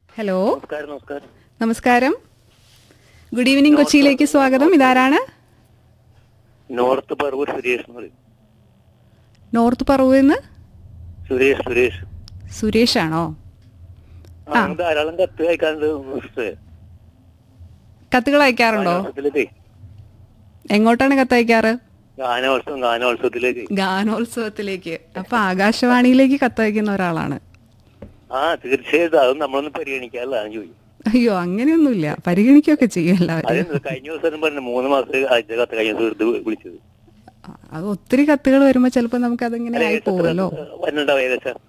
Hello നമസ്കാരം നമസ്കാരം നമസ്കാരം ഗുഡ് ഈവനിങ് കൊച്ചിയിലേക്ക് സ്വാഗതം ഇതാരാണ് നോർത്ത് പറവൂർ സുരേഷ് എന്ന് പറയും നോർത്ത് പറവൂന്ന് സുരേഷ് സുരേഷ് സുരേഷ് ആണോ ആ, ധാരാളം കത്ത് അയക്കാണ്ട് മിസ്റ്റേ. കത്തുകൾ അയക്കാറുണ്ടോ ഗാനോത്സവത്തിലേക്ക് എങ്ങോട്ടാണ് കത്തയക്കാറ് ഗാനോത്സവം ഗാനോത്സവത്തിലേക്ക് ഗാനോത്സവത്തിലേക്ക് അപ്പൊ ആകാശവാണിയിലേക്ക് കത്തയക്കുന്ന ഒരാളാണ് ആ തീർച്ചയായിട്ടും അത് നമ്മളൊന്നും പരിഗണിക്കാറില്ല ഞാൻ ചോദിക്കും അയ്യോ അങ്ങനെയൊന്നുമില്ല പരിഗണിക്കുകയൊക്കെ ചെയ്യും എല്ലാവരും അതെന്ത് കഴിഞ്ഞ ദിവസം പറഞ്ഞു മൂന്ന് മാസത്തെ അയച്ച കത്ത് കഴിഞ്ഞ ദിവസം വെറുതെ വിളിച്ചത് അത് ഒത്തിരി കത്തുകൾ വരുമ്പോ ചിലപ്പോ നമുക്ക് അതിങ്ങനെ ആയി പോവല്ലോ വന്നിട്ടുണ്ടാവും ഏകദേശം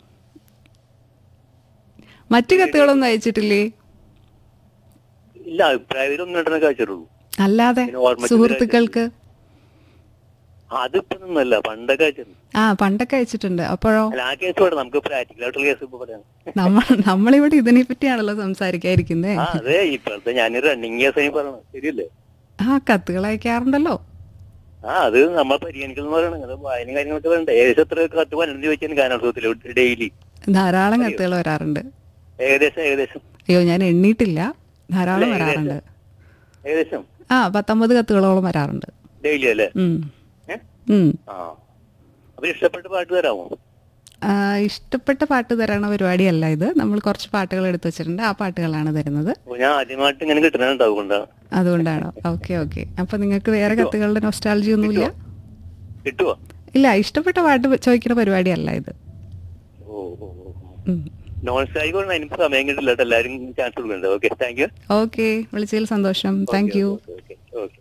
മറ്റു കത്തുകളൊന്നും അയച്ചിട്ടില്ലേ ഇല്ല അഭിപ്രായത്തിൽ ഒന്നും രണ്ടെണ്ണൊക്കെ അയച്ചിട്ടുള്ളൂ അല്ലാതെ പിന്നെ ഓർമ്മയ്ക്ക് സുഹൃത്തുക്കൾക്ക് അതിപ്പോ ഒന്നല്ല പണ്ടൊക്കെ അയച്ചിട്ടുണ്ട് ആ പണ്ടൊക്കെ അയച്ചിട്ടുണ്ട് അപ്പോഴോ അല്ല ആ കേസ് വേണം നമുക്ക് പ്രാക്ടിക്കൽ ആയിട്ടുള്ള കേസ് ഇപ്പൊ പറയാം നമ്മൾ നമ്മളിവിടെ ഇതിനെ പറ്റിയാണല്ലോ സംസാരിക്കാതിരിക്കുന്നേ ആ അതെ ഇപ്പോഴത്തെ ഞാൻ റണ്ണിങ് കേസ് ആയി പറയണം ശരിയല്ലേ ആ കത്തുകൾ അയക്കാറുണ്ടല്ലോ ആ അത് നമ്മൾ പരിഗണിക്കുന്ന പറയണം അത് വായന കാര്യങ്ങളൊക്കെ വേണ്ട ഏകദേശം എത്ര കത്ത് വരണം ചോദിച്ചാൽ ഗാനോത്സവത്തിൽ ഡെയിലി ധാരാളം കത്തുകൾ വരാറുണ്ട് ഏകദേശം ഏകദേശം അയ്യോ ഞാൻ എണ്ണിയിട്ടില്ല ധാരാളം വരാറുണ്ട് ഏകദേശം ആ പത്തൊമ്പത് കത്തുകളോളം വരാറുണ്ട് ഡെയിലി അല്ലേ ഉം. ഏ? ഉം. ആ അപ്പൊ ഇഷ്ടപ്പെട്ട പാട്ട് തരാമോ ആ, ഇഷ്ടപ്പെട്ട പാട്ട് തരണ പരിപാടിയല്ല ഇത് നമ്മൾ കുറച്ച് പാട്ടുകൾ എടുത്തു വെച്ചിട്ടുണ്ട് ആ പാട്ടുകളാണ് തരുന്നത് അപ്പൊ ഞാൻ ആദ്യമായിട്ട് ഇങ്ങനെ കിട്ടണുണ്ടാവും കൊണ്ടാണ് അതുകൊണ്ടാണോ ഓക്കെ ഓക്കെ അപ്പൊ നിങ്ങൾക്ക് വേറെ കത്തുകളുടെ നൊസ്റ്റാളജി ഒന്നുമില്ല കിട്ടുവോ ഇല്ല ഇഷ്ടപ്പെട്ട പാട്ട് ചോദിക്കുന്ന പരിപാടിയല്ല ഇത് ഓ ഓ ഓ ഉം. നോൺ സ്റ്റായി കൊണ്ട് എനിക്ക് സമയം കിട്ടില്ല കേട്ടോ എല്ലാവരും ചാൻസ് കൊടുക്കുന്നുണ്ട് ഓക്കെ താങ്ക് യു ഓക്കെ വിളിച്ചതിൽ സന്തോഷം താങ്ക് യു ഓക്കെ ഓക്കെ